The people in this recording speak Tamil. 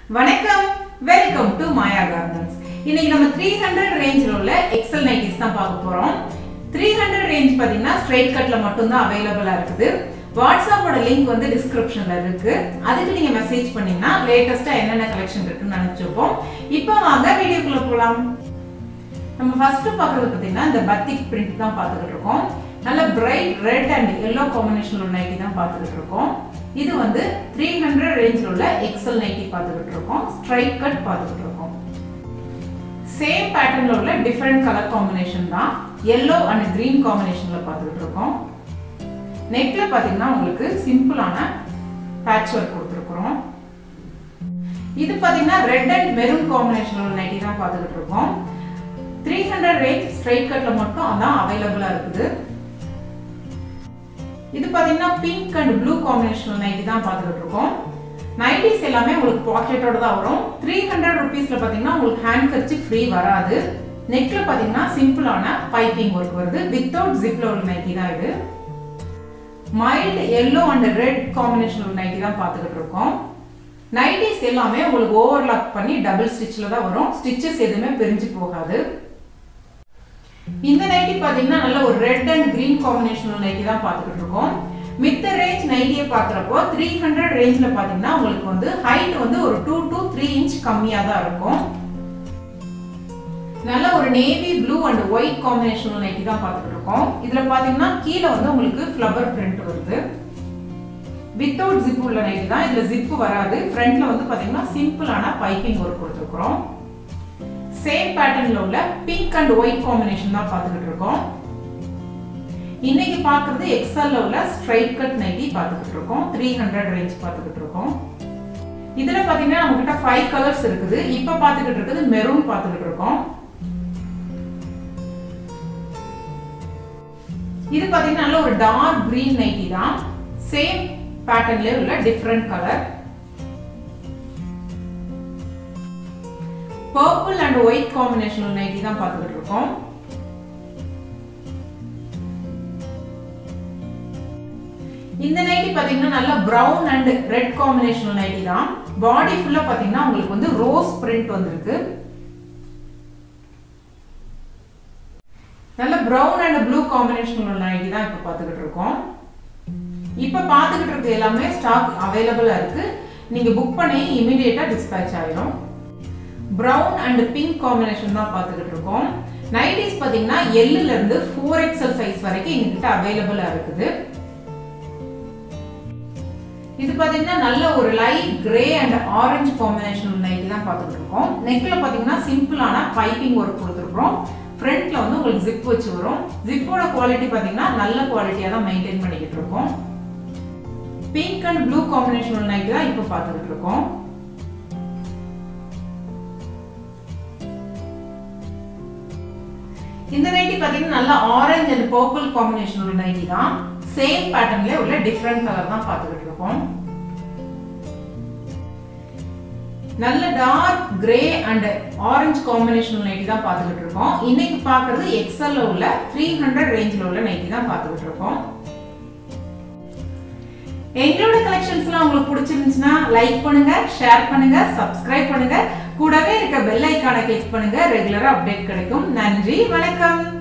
வணக்கம் வெல்கம் டு மாயா கார்மெண்ட்ஸ் இன்னைக்கு நம்ம த்ரீ ஹண்ட்ரட் ரேஞ்சில் உள்ள எக்ஸல் நைட்டிஸ் தான் பார்க்க போறோம் த்ரீ ஹண்ட்ரட் ரேஞ்ச் பார்த்தீங்கன்னா ஸ்ட்ரைட் கட்ல மட்டும்தான் அவைலபிளா இருக்குது வாட்ஸ்அப்போட லிங்க் வந்து டிஸ்கிரிப்ஷன்ல இருக்கு அதுக்கு நீங்க மெசேஜ் பண்ணீங்கன்னா லேட்டஸ்டா என்னென்ன கலெக்ஷன் இருக்குன்னு நினைச்சிருப்போம் இப்போ வாங்க வீடியோக்குள்ள போலாம் நம்ம ஃபர்ஸ்ட் பார்க்கறது பார்த்தீங்கன்னா இந்த பத்திக் பிரிண்ட் தான் பார்த்துக்கிட்டு இருக்கோம் நல்ல bright red and yellow combination உள்ள நைட்டி தான் பார்த்துக்கிட்டு இருக்கோம் இது வந்து த்ரீ ஹண்ட்ரட் ரேஞ்சில் உள்ள எக்ஸல் நைட்டி பார்த்துக்கிட்டு இருக்கோம் ஸ்ட்ரைட் கட் பார்த்துக்கிட்டு இருக்கோம் சேம் பேட்டர்ன்ல உள்ள டிஃப்ரெண்ட் கலர் காம்பினேஷன் தான் எல்லோ அண்ட் கிரீன் காம்பினேஷன்ல பார்த்துக்கிட்டு இருக்கோம் நெக்ல பார்த்தீங்கன்னா உங்களுக்கு சிம்பிளான பேட்ச் ஒர்க் கொடுத்துருக்குறோம் இது பார்த்தீங்கன்னா ரெட் அண்ட் மெரூன் காம்பினேஷன் உள்ள நைட்டி தான் பார்த்துக்கிட்டு இருக்கோம் த்ரீ ஹண்ட்ரட் ரேஞ்ச் ஸ்ட்ரைட் கட்ல மட்டும் அதான் அவைலபிளா இருக்குது இது பாத்தீங்கன்னா pink and blue combination nightie தான் பார்த்துக்கிட்டு இருக்கோம் நைட்டிஸ் எல்லாமே உங்களுக்கு பாக்கெட்டோட தான் வரும் த்ரீ ஹண்ட்ரட் ருபீஸ்ல பாத்தீங்கன்னா உங்களுக்கு ஹேண்ட் கர்ச்சி ஃப்ரீ வராது நெக்ல பாத்தீங்கன்னா சிம்பிளான பைப்பிங் ஒர்க் வருது வித்தவுட் ஜிப்ல உள்ள நைட்டி தான் இது mild yellow and red combination உள்ள நைட்டி தான் பார்த்துக்கிட்டு இருக்கோம் நைட்டிஸ் எல்லாமே உங்களுக்கு ஓவர்லாக் பண்ணி டபுள் ஸ்டிச்சில் தான் வரும் ஸ்டிச்சஸ் எதுவுமே பிரிஞ்சு போகாது இந்த நைட்டி பாத்தீங்கன்னா நல்ல ஒரு red and green combination nightie தான் பார்த்துக்கிட்டு இருக்கோம் மித்த ரேஞ்ச் நைட்டியை பார்க்குறப்போ த்ரீ ஹண்ட்ரட் ரேஞ்சில் பார்த்தீங்கன்னா உங்களுக்கு வந்து ஹைட் வந்து ஒரு டூ டு த்ரீ இன்ச் கம்மியாக தான் இருக்கும் நல்ல ஒரு navy blue and white combination nightie தான் பார்த்துக்கிட்டு இருக்கோம் இதில் பார்த்தீங்கன்னா கீழே வந்து உங்களுக்கு ஃப்ளவர் பிரிண்ட் வருது வித்தவுட் ஜிப் உள்ள நைட்டி தான் இதில் ஜிப்பு வராது ஃப்ரண்ட்ல வந்து பார்த்தீங்கன்னா சிம்பிளான பைப்பிங் ஒர்க் கொடுத்துருக்குறோம் சேம் பேட்டர்ன்ல உள்ள பிங்க் அண்ட் ஒயிட் காம்பினேஷன் தான் பார்த்துக்கிட்டு இருக்கோம் இன்னைக்கு பார்க்கறது எக்ஸல்ல உள்ள ஸ்ட்ரைட் கட் நைட்டி பார்த்துக்கிட்டு இருக்கோம் த்ரீ ஹண்ட்ரட் ரேஞ்ச் பார்த்துக்கிட்டு இருக்கோம் இதுல பாத்தீங்கன்னா நம்ம கிட்ட ஃபைவ் கலர்ஸ் இருக்குது இப்ப பார்த்துக்கிட்டு இருக்குது மெரூன் பார்த்துக்கிட்டு இருக்கோம் இது பாத்தீங்கன்னா நல்ல ஒரு டார்க் கிரீன் நைட்டி தான் சேம் பேட்டர்ன்ல உள்ள different colour purple and white combination nightie தான் பார்த்துக்கிட்டு இருக்கோம் இந்த நைட்டி பாத்தீங்கன்னா நல்ல brown and red combination nightie தான் பாடி ஃபுல்லா பாத்தீங்கன்னா உங்களுக்கு வந்து ரோஸ் பிரிண்ட் வந்திருக்கு நல்ல பிரவுன் அண்ட் ப்ளூ காம்பினேஷன் உள்ள நைட்டி தான் இப்போ பார்த்துக்கிட்டு இருக்கோம் இப்போ பார்த்துக்கிட்டு இருக்க எல்லாமே ஸ்டாக் அவைலபிளா இருக்கு நீங்க புக் பண்ணி இமிடியேட்டா டிஸ்பேச் ஆயிடும் ப்ரௌன் அண்ட் பிங்க் காம்பினேஷன் தான் பார்த்துக்கிட்டு இருக்கோம் நைட்டிஸ் பார்த்தீங்கன்னா எல்லுல இருந்து ஃபோர் எக்ஸல் சைஸ் வரைக்கும் எங்ககிட்ட அவைலபிளா இருக்குது இது பார்த்தீங்கன்னா நல்ல ஒரு light grey and orange combination nightie தான் பார்த்துக்கிட்டு இருக்கோம் நெக்ல பார்த்தீங்கன்னா சிம்பிளான பைப்பிங் ஒர்க் கொடுத்துருக்கோம் ஃப்ரண்ட்ல வந்து உங்களுக்கு ஜிப் வச்சு வரும் ஜிப்போட குவாலிட்டி பார்த்தீங்கன்னா நல்ல குவாலிட்டியாக தான் மெயின்டைன் பண்ணிக்கிட்டு இருக்கோம் pink and blue combination nightie தான் இப்போ பார்த்துக்கிட்டு இருக்கோம் இந்த நைட்டி பாத்தீங்கன்னா நல்ல ஆரஞ்சு அண்ட் பர்பிள் காம்பினேஷன் உள்ள நைட்டி தான் சேம் பேட்டர்ன்ல உள்ள டிஃப்ரெண்ட் கலர் தான் பார்த்துக்கிட்டு இருக்கோம் நல்ல dark grey and orange combination nightie தான் பார்த்துக்கிட்டு இருக்கோம் இன்னைக்கு பார்க்கறது எக்ஸல்ல உள்ள த்ரீ ஹண்ட்ரட் ரேஞ்சில் உள்ள நைட்டி தான் பார்த்துக்கிட்டு இருக்கோம் எங்களோட கலெக்ஷன்ஸ்லாம் உங்களுக்கு பிடிச்சிருந்துச்சுன்னா லைக் பண்ணுங்க ஷேர் பண்ணுங்க சப்ஸ்கிரைப் பண்ணுங்க கூடவே இருக்க பெல் ஐக்கானை கிளிக் பண்ணுங்க ரெகுலரா அப்டேட் கிடைக்கும் நன்றி வணக்கம்